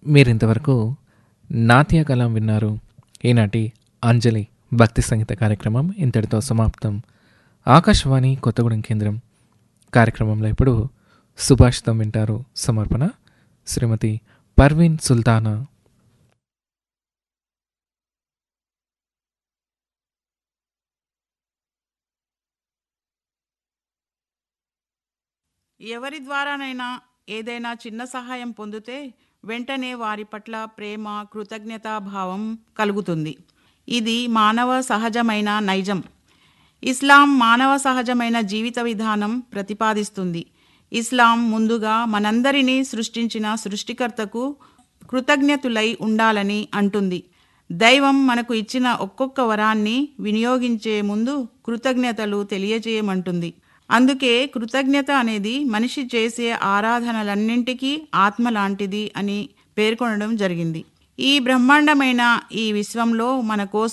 మీరింతవరకు నాట్య కళం విన్నారు ఈనాటి అంజలి భక్తి సంగీత కార్యక్రమం ఇంతటితో సమాప్తం ఆకాశవాణి కొత్తగూడెం కేంద్రం కార్యక్రమంలో ఇప్పుడు సుభాషితం వింటారు సమర్పణ శ్రీమతి పర్వీన్ సుల్తానా ఎవరి ద్వారానైనా ఏదైనా చిన్న సహాయం పొందితే వెంటనే వారి పట్ల ప్రేమ కృతజ్ఞతాభావం కలుగుతుంది ఇది మానవ సహజమైన నైజం ఇస్లాం మానవ సహజమైన జీవిత విధానం ప్రతిపాదిస్తుంది ఇస్లాం ముందుగా మనందరినీ సృష్టించిన సృష్టికర్తకు కృతజ్ఞతులై ఉండాలని అంటుంది దైవం మనకు ఇచ్చిన ఒక్కొక్క వరాన్ని వినియోగించే ముందు కృతజ్ఞతలు తెలియజేయమంటుంది అందుకే కృతజ్ఞత అనేది మనిషి చేసే ఆరాధనలన్నింటికీ ఆత్మ లాంటిది అని పేర్కొనడం జరిగింది ఈ బ్రహ్మాండమైన ఈ విశ్వంలో మన కోసం